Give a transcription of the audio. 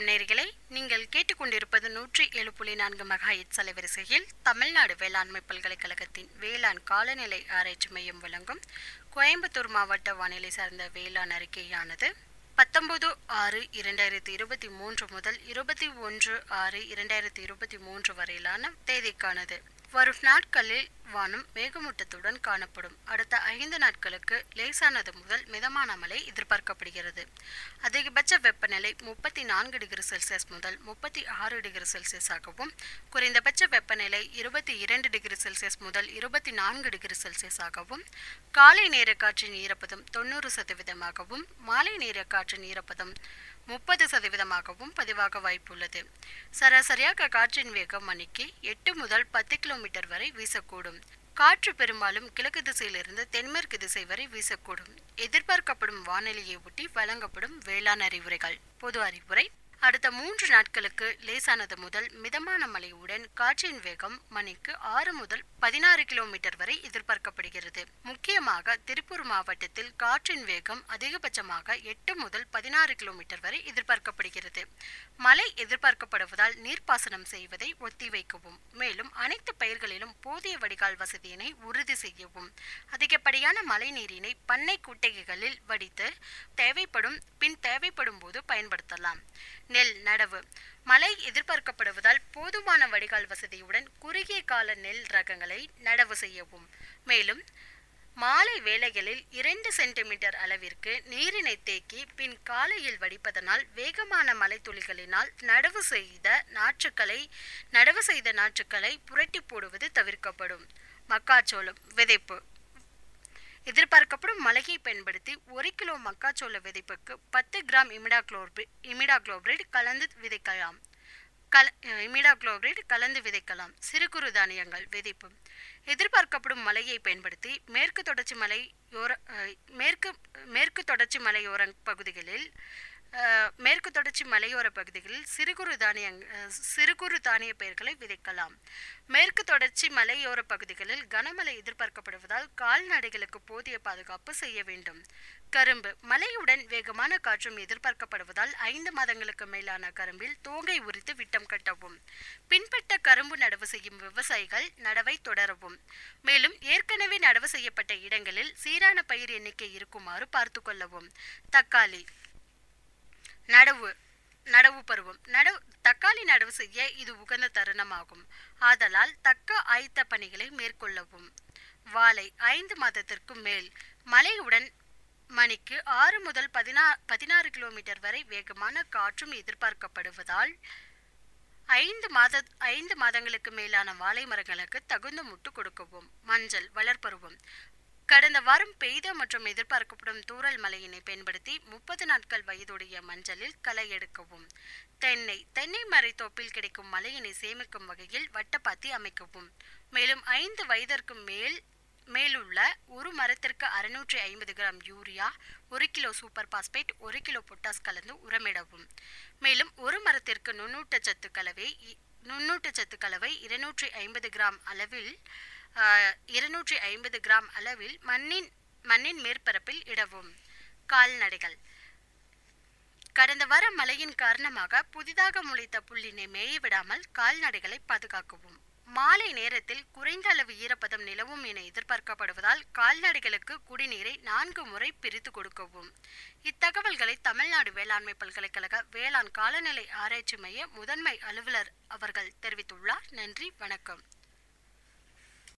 வணக்கம் நேர்களே நீங்கள் கேட்டுக்கொண்டிருப்பது நூற்றி ஏழு புள்ளி நான்கு மெகாஹெட் அலைவரிசையில் தமிழ்நாடு வேளாண்மை பல்கலைக்கழகத்தின் வேளாண் காலநிலை ஆராய்ச்சி மையம் வழங்கும் கோயம்புத்தூர் மாவட்ட வானிலை சார்ந்த வேளாண் அறிக்கையானது பத்தொன்பது ஆறு இரண்டாயிரத்தி இருபத்தி மூன்று முதல் இருபத்தி ஒன்று ஆறு இரண்டாயிரத்தி இருபத்தி மூன்று வரையிலான தேதிக்கானது வரும் நாட்களில் வானம் மேகமூட்டத்துடன் காணப்படும் அடுத்த ஐந்து நாட்களுக்கு லேசானது முதல் மிதமான மழை எதிர்பார்க்கப்படுகிறது அதிகபட்ச வெப்பநிலை முப்பத்தி நான்கு டிகிரி செல்சியஸ் முதல் முப்பத்தி ஆறு டிகிரி செல்சியஸாகவும் குறைந்தபட்ச வெப்பநிலை இருபத்தி இரண்டு டிகிரி செல்சியஸ் முதல் இருபத்தி நான்கு டிகிரி செல்சியஸாகவும் காலை நேர காற்றின் ஈரப்பதம் தொண்ணூறு சதவீதமாகவும் மாலை நேர காற்றின் ஈரப்பதம் முப்பது சதவீதமாகவும் பதிவாக வாய்ப்புள்ளது சராசரியாக காற்றின் வேகம் மணிக்கு எட்டு முதல் பத்து கிலோமீட்டர் வரை வீசக்கூடும் காற்று பெரும்பாலும் கிழக்கு திசையிலிருந்து தென்மேற்கு திசை வரை வீசக்கூடும் எதிர்பார்க்கப்படும் வானிலையை ஒட்டி வழங்கப்படும் வேளாண் அறிவுரைகள் பொது அறிவுரை அடுத்த மூன்று நாட்களுக்கு லேசானது முதல் மிதமான மழையுடன் காற்றின் வேகம் மணிக்கு ஆறு முதல் பதினாறு கிலோமீட்டர் வரை எதிர்பார்க்கப்படுகிறது முக்கியமாக திருப்பூர் மாவட்டத்தில் காற்றின் வேகம் அதிகபட்சமாக எட்டு முதல் பதினாறு கிலோமீட்டர் வரை எதிர்பார்க்கப்படுகிறது மழை எதிர்பார்க்கப்படுவதால் நீர்ப்பாசனம் செய்வதை ஒத்திவைக்கவும் மேலும் அனைத்து பயிர்களிலும் போதிய வடிகால் வசதியினை உறுதி செய்யவும் அதிகப்படியான மழை நீரினை பண்ணை குட்டைகளில் வடித்து தேவைப்படும் பின் தேவைப்படும் போது பயன்படுத்தலாம் நெல் நடவு மழை எதிர்பார்க்கப்படுவதால் போதுமான வடிகால் வசதியுடன் குறுகிய கால நெல் ரகங்களை நடவு செய்யவும் மேலும் மாலை வேளைகளில் இரண்டு சென்டிமீட்டர் அளவிற்கு நீரினை தேக்கி பின் காலையில் வடிப்பதனால் வேகமான மழைத்துளிகளினால் நடவு செய்த நாற்றுக்களை நடவு செய்த நாற்றுக்களை புரட்டி போடுவது தவிர்க்கப்படும் மக்காச்சோளம் விதைப்பு எதிர்பார்க்கப்படும் மழையை பயன்படுத்தி ஒரு கிலோ மக்காச்சோள விதைப்புக்கு பத்து கிராம் இமிடாக்ளோர்பி இமிடாக்ளோபிரிட் கலந்து விதைக்கலாம் கல இமிடாக்ளோபிரிட் கலந்து விதைக்கலாம் சிறு குறு தானியங்கள் விதைப்பு எதிர்பார்க்கப்படும் மழையை பயன்படுத்தி மேற்கு தொடர்ச்சி மலையோர மேற்கு மேற்கு தொடர்ச்சி மலையோர பகுதிகளில் மேற்கு தொடர்ச்சி மலையோர பகுதிகளில் சிறு குறு தானிய சிறு குறு தானிய பயிர்களை விதைக்கலாம் மேற்கு தொடர்ச்சி மலையோர பகுதிகளில் கனமழை எதிர்பார்க்கப்படுவதால் கால்நடைகளுக்கு போதிய பாதுகாப்பு செய்ய வேண்டும் கரும்பு மழையுடன் வேகமான காற்றும் எதிர்பார்க்கப்படுவதால் ஐந்து மாதங்களுக்கு மேலான கரும்பில் தோகை உரித்து விட்டம் கட்டவும் பின்பற்ற கரும்பு நடவு செய்யும் விவசாயிகள் நடவை தொடரவும் மேலும் ஏற்கனவே நடவு செய்யப்பட்ட இடங்களில் சீரான பயிர் எண்ணிக்கை இருக்குமாறு பார்த்து கொள்ளவும் தக்காளி நடவு நடவு பருவம் நடவு தக்காளி நடவு செய்ய இது உகந்த தருணமாகும் ஆதலால் தக்க ஆயத்த பணிகளை மேற்கொள்ளவும் வாழை ஐந்து மாதத்திற்கு மேல் மழையுடன் மணிக்கு ஆறு முதல் பதினா பதினாறு கிலோமீட்டர் வரை வேகமான காற்றும் எதிர்பார்க்கப்படுவதால் ஐந்து மாத ஐந்து மாதங்களுக்கு மேலான வாழை மரங்களுக்கு தகுந்த முட்டு கொடுக்கவும் மஞ்சள் வளர்ப்பருவம் கடந்த வாரம் பெய்த மற்றும் எதிர்பார்க்கப்படும் தூறல் மழையினை பயன்படுத்தி முப்பது நாட்கள் வயதுடைய மஞ்சளில் களை எடுக்கவும் தென்னை தென்னை மரைத்தோப்பில் கிடைக்கும் மழையினை சேமிக்கும் வகையில் வட்டப்பாத்தி அமைக்கவும் மேலும் ஐந்து வயதிற்கு மேல் மேலுள்ள ஒரு மரத்திற்கு அறுநூற்றி ஐம்பது கிராம் யூரியா ஒரு கிலோ சூப்பர் பாஸ்பேட் ஒரு கிலோ பொட்டாஸ் கலந்து உரமிடவும் மேலும் ஒரு மரத்திற்கு நுண்ணூட்டச்சத்து கலவை நுண்ணூட்டச்சத்து கலவை இருநூற்றி ஐம்பது கிராம் அளவில் இருநூற்றி ஐம்பது கிராம் அளவில் மண்ணின் மண்ணின் மேற்பரப்பில் இடவும் கால்நடைகள் கடந்த வார மழையின் காரணமாக புதிதாக முளைத்த புல்லினை மேய விடாமல் கால்நடைகளை பாதுகாக்கவும் மாலை நேரத்தில் குறைந்த அளவு ஈரப்பதம் நிலவும் என எதிர்பார்க்கப்படுவதால் கால்நடைகளுக்கு குடிநீரை நான்கு முறை பிரித்து கொடுக்கவும் இத்தகவல்களை தமிழ்நாடு வேளாண்மை பல்கலைக்கழக வேளாண் காலநிலை ஆராய்ச்சி மைய முதன்மை அலுவலர் அவர்கள் தெரிவித்துள்ளார் நன்றி வணக்கம்